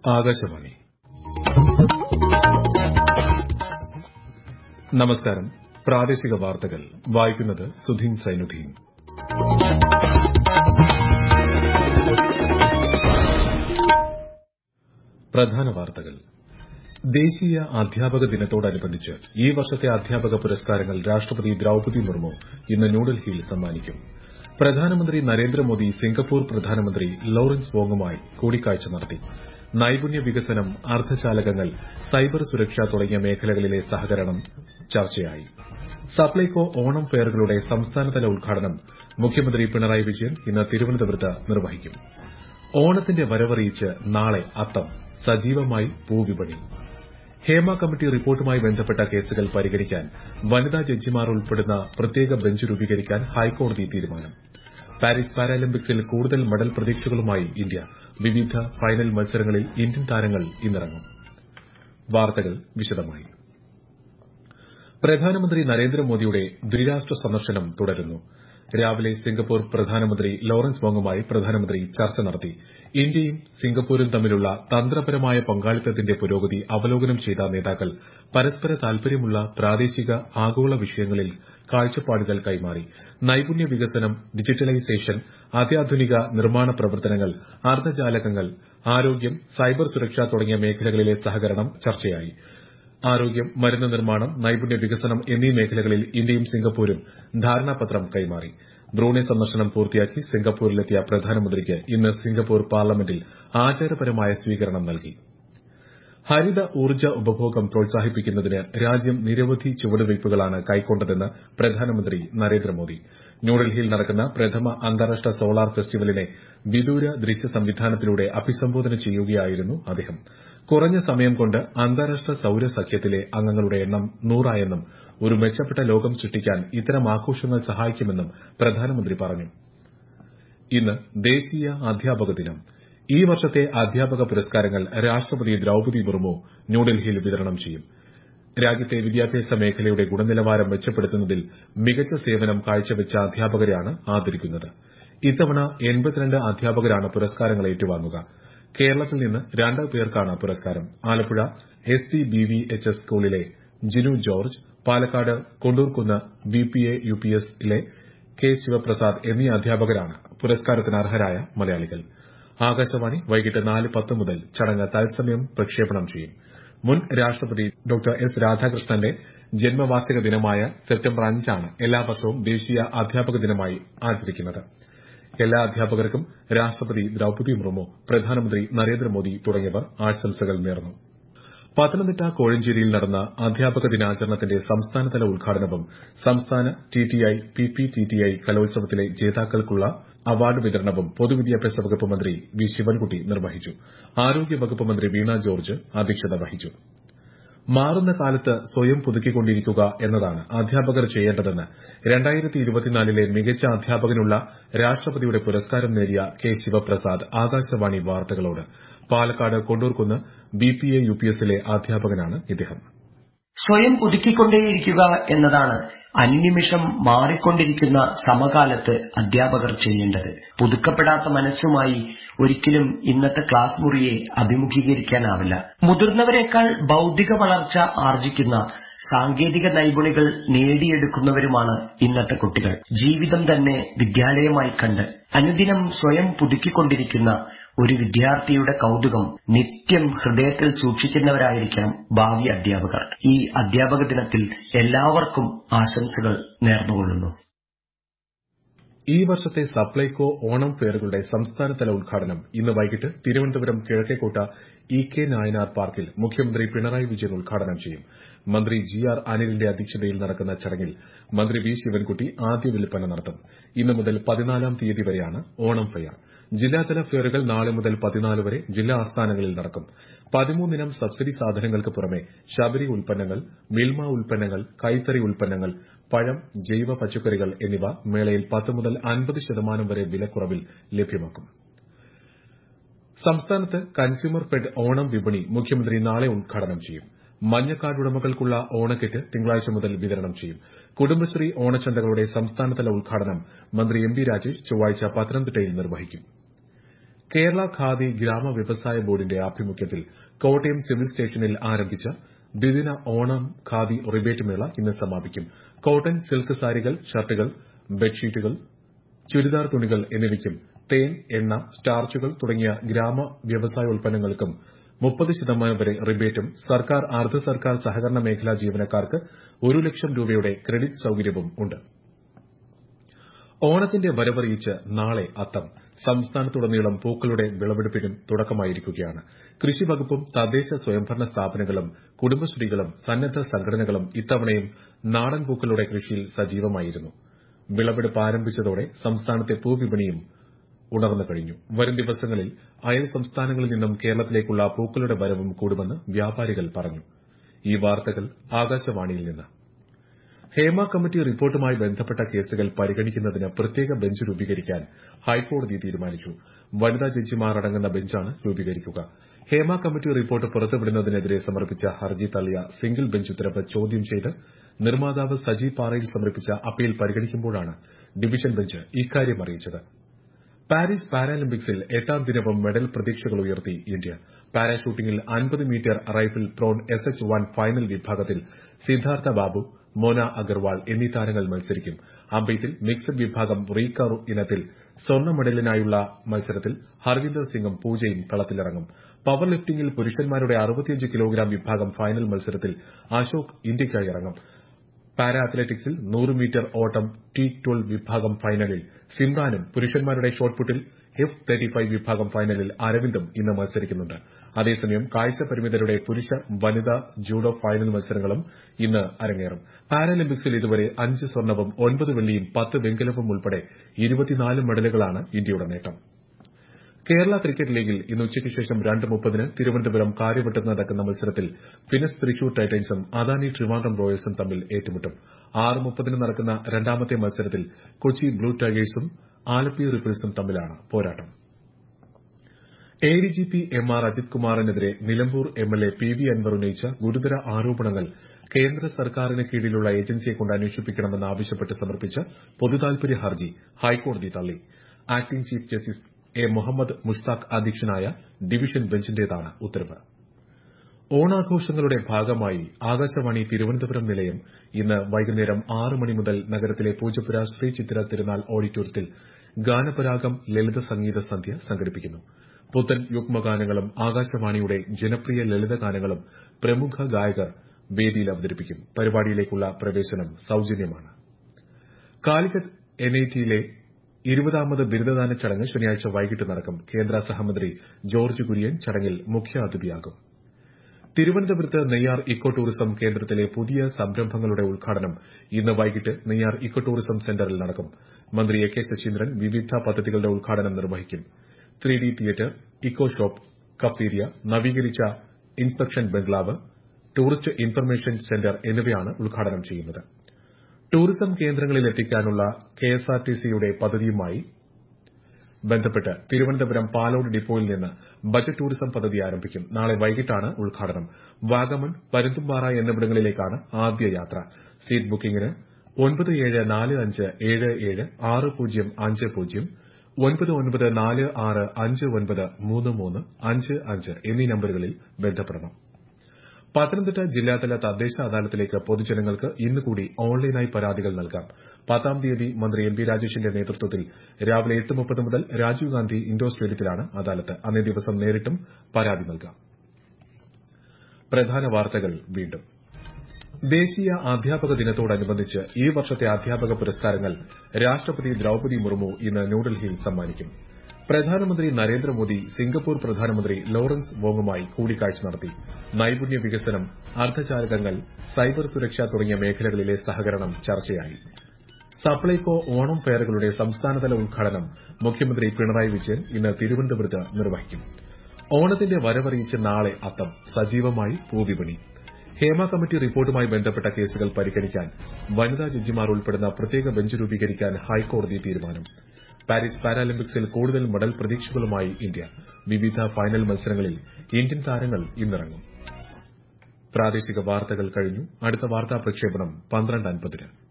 ആകാശവാണി നമസ്കാരം പ്രാദേശിക വാർത്തകൾ വായിക്കുന്നത് സുധീൻ സൈനുദ്ദീൻ പ്രധാന വാർത്തകൾ ദേശീയ അധ്യാപക ദിനത്തോടനുബന്ധിച്ച് ഈ വർഷത്തെ അധ്യാപക പുരസ്കാരങ്ങൾ രാഷ്ട്രപതി ദ്രൌപതി മുർമു ഇന്ന് ന്യൂഡൽഹിയിൽ സമ്മാനിക്കും പ്രധാനമന്ത്രി നരേന്ദ്രമോദി സിംഗപ്പൂർ പ്രധാനമന്ത്രി ലോറൻസ് വോങ്ങുമായി കൂടിക്കാഴ്ച നടത്തി നൈപുണ്യ വികസനം അർദ്ധചാലകങ്ങൾ സൈബർ സുരക്ഷ തുടങ്ങിയ മേഖലകളിലെ സഹകരണം ചർച്ചയായി സപ്ലൈകോ ഓണം ഫെയറുകളുടെ സംസ്ഥാനതല ഉദ്ഘാടനം മുഖ്യമന്ത്രി പിണറായി വിജയൻ ഇന്ന് തിരുവനന്തപുരത്ത് നിർവഹിക്കും ഓണത്തിന്റെ വരവറിയിച്ച് നാളെ അത്തം സജീവമായി പൂവിപണി ഹേമ കമ്മിറ്റി റിപ്പോർട്ടുമായി ബന്ധപ്പെട്ട കേസുകൾ പരിഗണിക്കാൻ വനിതാ ജഡ്ജിമാർ ഉൾപ്പെടുന്ന പ്രത്യേക ബെഞ്ച് രൂപീകരിക്കാൻ ഹൈക്കോടതി തീരുമാനം പാരീസ് പാരാലിമ്പിക്സിൽ കൂടുതൽ മെഡൽ പ്രതീക്ഷകളുമായി ഇന്ത്യ വിവിധ ഫൈനൽ മത്സരങ്ങളിൽ ഇന്ത്യൻ താരങ്ങൾ ഇന്നിറങ്ങും വാർത്തകൾ വിശദമായി പ്രധാനമന്ത്രി നരേന്ദ്രമോദിയുടെ ദ്വിരാഷ്ട്ര സന്ദർശനം തുടരുന്നു രാവിലെ സിംഗപ്പൂർ പ്രധാനമന്ത്രി ലോറൻസ് വോങ്ങുമായി പ്രധാനമന്ത്രി ചർച്ച നടത്തി ഇന്ത്യയും സിംഗപ്പൂരും തമ്മിലുള്ള തന്ത്രപരമായ പങ്കാളിത്തത്തിന്റെ പുരോഗതി അവലോകനം ചെയ്ത നേതാക്കൾ പരസ്പര താൽപര്യമുള്ള പ്രാദേശിക ആഗോള വിഷയങ്ങളിൽ കാഴ്ചപ്പാടുകൾ കൈമാറി നൈപുണ്യ വികസനം ഡിജിറ്റലൈസേഷൻ അത്യാധുനിക നിർമ്മാണ പ്രവർത്തനങ്ങൾ അർദ്ധചാലകങ്ങൾ ആരോഗ്യം സൈബർ സുരക്ഷ തുടങ്ങിയ മേഖലകളിലെ സഹകരണം ചർച്ചയായി ആരോഗ്യം മരുന്ന് നിർമ്മാണം നൈപുണ്യ വികസനം എന്നീ മേഖലകളിൽ ഇന്ത്യയും സിംഗപ്പൂരും ധാരണാപത്രം കൈമാറി ബ്രൂണെ സന്ദർശനം പൂർത്തിയാക്കി സിംഗപ്പൂരിലെത്തിയ പ്രധാനമന്ത്രിക്ക് ഇന്ന് സിംഗപ്പൂർ പാർലമെന്റിൽ ആചാരപരമായ സ്വീകരണം നൽകി ഹരിത ഊർജ്ജ ഉപഭോഗം പ്രോത്സാഹിപ്പിക്കുന്നതിന് രാജ്യം നിരവധി ചുവടുവയ്പ്പുകളാണ് കൈക്കൊണ്ടതെന്ന് പ്രധാനമന്ത്രി നരേന്ദ്രമോദി ന്യൂഡൽഹിയിൽ നടക്കുന്ന പ്രഥമ അന്താരാഷ്ട്ര സോളാർ ഫെസ്റ്റിവലിനെ വിദൂര ദൃശ്യ സംവിധാനത്തിലൂടെ അഭിസംബോധന ചെയ്യുകയായിരുന്നു അദ്ദേഹം കുറഞ്ഞ സമയം കൊണ്ട് അന്താരാഷ്ട്ര സൌര സഖ്യത്തിലെ അംഗങ്ങളുടെ എണ്ണം നൂറായെന്നും ഒരു മെച്ചപ്പെട്ട ലോകം സൃഷ്ടിക്കാൻ ഇത്തരം ആഘോഷങ്ങൾ സഹായിക്കുമെന്നും പ്രധാനമന്ത്രി പറഞ്ഞു ഇന്ന് ദേശീയ അധ്യാപക ദിനം ഈ വർഷത്തെ അധ്യാപക പുരസ്കാരങ്ങൾ രാഷ്ട്രപതി ദ്രൌപതി മുർമു ന്യൂഡൽഹിയിൽ വിതരണം ചെയ്യും രാജ്യത്തെ വിദ്യാഭ്യാസ മേഖലയുടെ ഗുണനിലവാരം മെച്ചപ്പെടുത്തുന്നതിൽ മികച്ച സേവനം കാഴ്ചവെച്ച അധ്യാപകരെയാണ് ആദരിക്കുന്നത് ഇത്തവണ എൺപത്തിരണ്ട് അധ്യാപകരാണ് പുരസ്കാരങ്ങൾ ഏറ്റുവാങ്ങുക കേരളത്തിൽ നിന്ന് രണ്ട് പേർക്കാണ് പുരസ്കാരം Alappuzha S T B V H S സ്കൂളിലെ Jinu George Palakkad Kondurkunnu B P A U P എസിലെ കെ ശിവപ്രസാദ് എന്നീ അധ്യാപകരാണ് പുരസ്കാരത്തിന് അർഹരായ മലയാളികൾ ആകാശവാണി വൈകിട്ട് നാല് പത്ത് മുതൽ ചടങ്ങ് തത്സമയം പ്രക്ഷേപണം ചെയ്യും മുൻ രാഷ്ട്രപതി ഡോക്ടർ എസ് രാധാകൃഷ്ണന്റെ ജന്മവാർഷിക ദിനമായ സെപ്റ്റംബർ അഞ്ചാണ് എല്ലാ വർഷവും ദേശീയ അധ്യാപക ദിനമായി ആചരിക്കുന്നത് എല്ലാ അധ്യാപകർക്കും രാഷ്ട്രപതി ദ്രൌപതി മുർമു പ്രധാനമന്ത്രി നരേന്ദ്രമോദി തുടങ്ങിയവർ ആശംസകൾ നേർന്നു പത്തനംതിട്ട കോഴഞ്ചേരിയിൽ നടന്ന അധ്യാപക ദിനാചരണത്തിന്റെ സംസ്ഥാനതല ഉദ്ഘാടനവും സംസ്ഥാന ടിടിഐ പിപിടിടിഐ കലോത്സവത്തിലെ ജേതാക്കൾക്കുള്ള അവാർഡ് വിതരണവും പൊതുവിദ്യാഭ്യാസ വകുപ്പ് മന്ത്രി വി ശിവൻകുട്ടി നിർവഹിച്ചു ആരോഗ്യ വകുപ്പ് മന്ത്രി വീണ ജോർജ് അധ്യക്ഷത വഹിച്ചു മാറുന്ന കാലത്ത് സ്വയം പുതുക്കിക്കൊണ്ടിരിക്കുക എന്നതാണ് അധ്യാപകർ ചെയ്യേണ്ടതെന്ന് രണ്ടായിരത്തി ഇരുപത്തിനാലിലെ മികച്ച അധ്യാപകനുള്ള രാഷ്ട്രപതിയുടെ പുരസ്കാരം നേടിയ കെ ശിവപ്രസാദ് ആകാശവാണി വാർത്തകളോട് Palakkad Kondurkunnu B P A U P എസിലെ അധ്യാപകനാണ് ഇദ്ദേഹം സ്വയം പുതുക്കിക്കൊണ്ടേയിരിക്കുക എന്നതാണ് അനിനിമിഷം മാറിക്കൊണ്ടിരിക്കുന്ന സമകാലത്ത് അധ്യാപകർ ചെയ്യേണ്ടത് പുതുക്കപ്പെടാത്ത മനസ്സുമായി ഒരിക്കലും ഇന്നത്തെ ക്ലാസ് മുറിയെ അഭിമുഖീകരിക്കാനാവില്ല മുതിർന്നവരെക്കാൾ ബൌദ്ധിക വളർച്ച ആർജിക്കുന്ന സാങ്കേതിക നൈപുണികൾ നേടിയെടുക്കുന്നവരുമാണ് ഇന്നത്തെ കുട്ടികൾ ജീവിതം തന്നെ വിദ്യാലയമായി കണ്ട് അനുദിനം സ്വയം പുതുക്കിക്കൊണ്ടിരിക്കുന്ന ഒരു വിദ്യാർത്ഥിയുടെ കൗതുകം നിത്യം ഹൃദയത്തിൽ സൂക്ഷിക്കുന്നവരായിരിക്കണം ഭാവി അധ്യാപകർ ഈ അധ്യാപക ദിനത്തിൽ എല്ലാവർക്കും ആശംസകൾ നേർന്നുകൊള്ളുന്നു ഈ വർഷത്തെ സപ്ലൈകോ ഓണം ഫെയറുകളുടെ സംസ്ഥാനതല ഉദ്ഘാടനം ഇന്ന് വൈകിട്ട് തിരുവനന്തപുരം കിഴക്കേക്കോട്ട ഇ കെ നായനാർ പാർക്കിൽ മുഖ്യമന്ത്രി പിണറായി വിജയൻ ഉദ്ഘാടനം ചെയ്യും മന്ത്രി ജി ആർ അനിലിന്റെ അധ്യക്ഷതയിൽ നടക്കുന്ന ചടങ്ങിൽ മന്ത്രി വി ശിവൻകുട്ടി ആദ്യ വിൽപ്പന നടത്തും ഇന്നു മുതൽ പതിനാലാം തീയതി വരെയാണ് ഓണം ഫെയർ ജില്ലാതല ഫെയറുകൾ നാളെ മുതൽ പതിനാല് വരെ ജില്ലാ ആസ്ഥാനങ്ങളിൽ നടക്കും പതിമൂന്നിനം സബ്സിഡി സാധനങ്ങൾക്ക് പുറമെ ശബരി ഉൽപ്പന്നങ്ങൾ മിൽമ ഉൽപ്പന്നങ്ങൾ കൈത്തറി ഉൽപ്പന്നങ്ങൾ പഴം ജൈവ പച്ചക്കറികൾ എന്നിവ മേളയിൽ പത്ത് മുതൽ അൻപത് ശതമാനം വരെ വിലക്കുറവിൽ ലഭ്യമാക്കും സംസ്ഥാനത്ത് കൺസ്യൂമർ ഫെഡ് ഓണം വിപണി മുഖ്യമന്ത്രി നാളെ ഉദ്ഘാടനം ചെയ്യും മഞ്ഞക്കാർഡ് ഉടമകൾക്കുള്ള ഓണക്കിറ്റ് തിങ്കളാഴ്ച മുതൽ വിതരണം ചെയ്യും കുടുംബശ്രീ ഓണച്ചന്തകളുടെ സംസ്ഥാനതല ഉദ്ഘാടനം മന്ത്രി എം ബി രാജേഷ് ചൊവ്വാഴ്ച പത്തനംതിട്ടയിൽ നിർവഹിക്കും കേരള ഖാദി ഗ്രാമ വ്യവസായ ബോർഡിന്റെ ആഭിമുഖ്യത്തിൽ കോട്ടയം സിവിൽ സ്റ്റേഷനിൽ ആരംഭിച്ച ദ്വിദിന ഓണം ഖാദി റിബേറ്റ് മേള ഇന്ന് സമാപിക്കും കോട്ടൺ സിൽക്ക് സാരികൾ ഷർട്ടുകൾ ബെഡ്ഷീറ്റുകൾ ചുരിദാർ തുണികൾ എന്നിവയ്ക്കും തേൻ എണ്ണ സ്റ്റാർച്ചുകൾ തുടങ്ങിയ ഗ്രാമ വ്യവസായ ഉൽപ്പന്നങ്ങൾക്കും മുപ്പത് ശതമാനം വരെ റിബേറ്റും സർക്കാർ അർദ്ധ സർക്കാർ സഹകരണ മേഖലാ ജീവനക്കാർക്ക് ഒരു ലക്ഷം രൂപയുടെ ക്രെഡിറ്റ് സൌകര്യവും ഉണ്ട് ഓണത്തിന്റെ വരവറിയിച്ച് നാളെ അത്തം സംസ്ഥാനത്തുടനീളം പൂക്കളുടെ വിളവെടുപ്പിനും തുടക്കമായിരിക്കുകയാണ് കൃഷി വകുപ്പും തദ്ദേശ സ്വയംഭരണ സ്ഥാപനങ്ങളും കുടുംബശ്രീകളും സന്നദ്ധ സംഘടനകളും ഇത്തവണയും നാടൻ പൂക്കളുടെ കൃഷിയിൽ സജീവമായിരുന്നു വിളവെടുപ്പ് ആരംഭിച്ചതോടെ സംസ്ഥാനത്തെ പൂവിപണിയും ഉണർന്നു കഴിഞ്ഞു വരും ദിവസങ്ങളിൽ അയൽ സംസ്ഥാനങ്ങളിൽ നിന്നും കേരളത്തിലേക്കുള്ള പൂക്കളുടെ വരവും കൂടുമെന്ന് വ്യാപാരികൾ പറഞ്ഞു ഈ വാർത്തകൾ ആകാശവാണിയിൽ നിന്ന് ഹേമ കമ്മിറ്റി റിപ്പോർട്ടുമായി ബന്ധപ്പെട്ട കേസുകൾ പരിഗണിക്കുന്നതിന് പ്രത്യേക ബെഞ്ച് രൂപീകരിക്കാൻ ഹൈക്കോടതി തീരുമാനിച്ചു വനിതാ ജഡ്ജിമാർ അടങ്ങുന്ന ബെഞ്ചാണ് രൂപീകരിക്കുക ഹേമ കമ്മിറ്റി റിപ്പോർട്ട് പുറത്തുവിടുന്നതിനെതിരെ സമർപ്പിച്ച ഹർജി തള്ളിയ സിംഗിൾ ബെഞ്ച് ഉത്തരവ് ചോദ്യം ചെയ്ത് നിർമ്മാതാവ് സജി പാറയിൽ സമർപ്പിച്ച അപ്പീൽ പരിഗണിക്കുമ്പോഴാണ് ഡിവിഷൻ ബെഞ്ച് ഇക്കാര്യം അറിയിച്ചത് പാരീസ് പാരാലിമ്പിക്സിൽ എട്ടാം ദിനവും മെഡൽ പ്രതീക്ഷകൾ ഉയർത്തി ഇന്ത്യ പാരാഷൂട്ടിംഗിൽ അൻപത് metre rifle prone S H one final വിഭാഗത്തിൽ സിദ്ധാർത്ഥ ബാബു മോന അഗർവാൾ എന്നീ താരങ്ങൾ മത്സരിക്കും അമ്പെയ്ത്തിൽ മിക്സഡ് വിഭാഗം റീകർവ് ഇനത്തിൽ സ്വർണ്ണ മെഡലിനായുള്ള മത്സരത്തിൽ ഹർവിന്ദർ സിംഗും പൂജയും കളത്തിലിറങ്ങും പവർ ലിഫ്റ്റിംഗിൽ പുരുഷന്മാരുടെ അറുപത്തിയഞ്ച് കിലോഗ്രാം വിഭാഗം ഫൈനൽ മത്സരത്തിൽ അശോക് ഇന്ത്യയ്ക്കായി ഇറങ്ങും പാരാ അത്ലറ്റിക്സിൽ നൂറ് മീറ്റർ ഓട്ടം ടി ട്വൽവ് വിഭാഗം ഫൈനലിൽ സിമ്രാനും പുരുഷന്മാരുടെ ഷോട്ട്പുട്ടിൽ എഫ് തേർട്ടി ഫൈവ് വിഭാഗം ഫൈനലിൽ അരവിന്ദും ഇന്ന് മത്സരിക്കുന്നുണ്ട് അതേസമയം കാഴ്ച പരിമിതരുടെ പുരുഷ വനിതാ ജൂഡോ ഫൈനൽ മത്സരങ്ങളും ഇന്ന് അരങ്ങേറും പാരാലിമ്പിക്സിൽ ഇതുവരെ അഞ്ച് സ്വർണവും ഒൻപത് വെള്ളിയും പത്ത് വെങ്കലവും ഉൾപ്പെടെ ഇരുപത്തിനാല് മെഡലുകളാണ് ഇന്ത്യയുടെ നേട്ടം കേരള ക്രിക്കറ്റ് ലീഗിൽ ഇന്ന് ഉച്ചയ്ക്ക് ശേഷം രണ്ട് മുപ്പതിന് തിരുവനന്തപുരം കാര്യവട്ടത്ത് നടക്കുന്ന മത്സരത്തിൽ ഫിനസ് തൃശൂർ ടൈറ്റൻസും അദാനി ട്രിവാൻഡ്രം റോയൽസും തമ്മിൽ ഏറ്റുമുട്ടും ആറ് മുപ്പതിന് നടക്കുന്ന രണ്ടാമത്തെ മത്സരത്തിൽ കൊച്ചി ബ്ലൂ ടൈഗേഴ്സും ആലപ്പി റിപ്പിൾസും തമ്മിലാണ് പോരാട്ടം എഡിജിപി എം ആർ അജിത് കുമാറിനെതിരെ Nilambur MLA P V Anvar ഉന്നയിച്ച ഗുരുതര ആരോപണങ്ങൾ കേന്ദ്ര സർക്കാരിന് കീഴിലുള്ള ഏജൻസിയെ കൊണ്ട് അന്വേഷിപ്പിക്കണമെന്ന് ആവശ്യപ്പെട്ട് സമർപ്പിച്ച പൊതുതാൽപര്യ ഹർജി ഹൈക്കോടതി തള്ളി acting chief justice A Muhammad Mushtaq അധ്യക്ഷനായ ഡിവിഷൻ ബെഞ്ചിന്റേതാണ് ഉത്തരവ് ഓണാഘോഷങ്ങളുടെ ഭാഗമായി ആകാശവാണി തിരുവനന്തപുരം നിലയം ഇന്ന് വൈകുന്നേരം ആറ് മണി മുതൽ നഗരത്തിലെ പൂജപ്പുര ശ്രീ ചിത്തിര തിരുനാൾ ഓഡിറ്റോറിയത്തിൽ ഗാനപരാഗം ലളിത സംഗീത സന്ധ്യ സംഘടിപ്പിക്കുന്നു പുത്തൻ യുഗ്മഗാനങ്ങളും ആകാശവാണിയുടെ ജനപ്രിയ ലളിതഗാനങ്ങളും പ്രമുഖ ഗായകർ വേദിയിൽ അവതരിപ്പിക്കും പരിപാടിയിലേക്കുള്ള പ്രവേശനം സൌജന്യമാണ് കാലിക്കറ്റ് എൻഐടിയിലെ ഇരുപതാമത് ബിരുദദാന ചടങ്ങ് ശനിയാഴ്ച വൈകിട്ട് നടക്കും കേന്ദ്ര സഹമന്ത്രി ജോർജ് കുര്യൻ ചടങ്ങിൽ മുഖ്യാതിഥിയാകും തിരുവനന്തപുരത്ത് നെയ്യാർ ഇക്കോ ടൂറിസം കേന്ദ്രത്തിലെ പുതിയ സംരംഭങ്ങളുടെ ഉദ്ഘാടനം ഇന്ന് വൈകിട്ട് നെയ്യാർ ഇക്കോ ടൂറിസം സെന്ററിൽ നടക്കും മന്ത്രി എ കെ ശശീന്ദ്രൻ വിവിധ പദ്ധതികളുടെ ഉദ്ഘാടനം നിർവഹിക്കും three D theatre eco shop cafeteria നവീകരിച്ച inspection bungalow tourist information centre എന്നിവയാണ് ഉദ്ഘാടനം ചെയ്യുന്നത് ടൂറിസം കേന്ദ്രങ്ങളിൽ എത്തിക്കാനുള്ള കെഎസ്ആർടിസിയുടെ പദ്ധതിയുമായി ബന്ധപ്പെട്ട് തിരുവനന്തപുരം പാലോട് ഡിപ്പോയിൽ നിന്ന് ബജറ്റ് ടൂറിസം പദ്ധതി ആരംഭിക്കും നാളെ വൈകിട്ടാണ് ഉദ്ഘാടനം വാഗമൺ പരുന്തുംപാറ എന്നിവിടങ്ങളിലേക്കാണ് ആദ്യ യാത്ര സീറ്റ് ബുക്കിംഗിന് ഒൻപത് ഏഴ് നാല് അഞ്ച് ഏഴ് ഏഴ് ആറ് പൂജ്യം അഞ്ച് പൂജ്യം ഒൻപത് ഒൻപത് നാല് ആറ് അഞ്ച് ഒൻപത് മൂന്ന് മൂന്ന് അഞ്ച് അഞ്ച് എന്നീ നമ്പറുകളിൽ ബന്ധപ്പെടണം പത്തനംതിട്ട ജില്ലാതല തദ്ദേശ അദാലത്തിലേക്ക് പൊതുജനങ്ങൾക്ക് ഇന്ന് കൂടി ഓൺലൈനായി പരാതികൾ നൽകാം പത്താം തീയതി മന്ത്രി എം പി രാജേഷിന്റെ നേതൃത്വത്തിൽ രാവിലെ എട്ട് മുപ്പത് മുതൽ രാജീവ് ഗാന്ധി ഇൻഡോർ സ്റ്റേഡിയത്തിലാണ് അദാലത്ത് അന്നേ ദിവസം നേരിട്ടും പരാതി നൽകാം പ്രധാന വാർത്തകൾ വീണ്ടും ദേശീയ അധ്യാപക ദിനത്തോടനുബന്ധിച്ച് ഈ വർഷത്തെ അധ്യാപക പുരസ്കാരങ്ങൾ രാഷ്ട്രപതി ദ്രൌപതി മുർമു ഇന്ന് ന്യൂഡൽഹിയിൽ സമ്മാനിക്കും പ്രധാനമന്ത്രി നരേന്ദ്രമോദി സിംഗപ്പൂർ പ്രധാനമന്ത്രി ലോറൻസ് വോങ്ങുമായി കൂടിക്കാഴ്ച നടത്തി നൈപുണ്യ വികസനം അർദ്ധചാലകങ്ങൾ സൈബർ സുരക്ഷ തുടങ്ങിയ മേഖലകളിലെ സഹകരണം ചർച്ചയായി സപ്ലൈകോ ഓണം ഫെയറുകളുടെ സംസ്ഥാനതല ഉദ്ഘാടനം മുഖ്യമന്ത്രി പിണറായി വിജയൻ ഇന്ന് തിരുവനന്തപുരത്ത് നിർവഹിക്കും ഓണത്തിന്റെ വരവറിയിച്ച് നാളെ അത്തം സജീവമായി പൂവിപണി ഹേമ കമ്മിറ്റി റിപ്പോർട്ടുമായി ബന്ധപ്പെട്ട കേസുകൾ പരിഗണിക്കാൻ വനിതാ ജഡ്ജിമാർ ഉൾപ്പെടുന്ന പ്രത്യേക ബെഞ്ച് രൂപീകരിക്കാൻ ഹൈക്കോടതി തീരുമാനം പാരീസ് പാരാലിമ്പിക്സിൽ കൂടുതൽ മെഡൽ പ്രതീക്ഷകളുമായി ഇന്ത്യ വിവിധ ഫൈനൽ മത്സരങ്ങളിൽ ഇന്ത്യൻ താരങ്ങൾ ഇന്നിറങ്ങും പ്രാദേശിക വാർത്തകൾ കഴിഞ്ഞു അടുത്ത വാർത്താ പ്രക്ഷേപണം പന്ത്രണ്ട് അൻപതിന്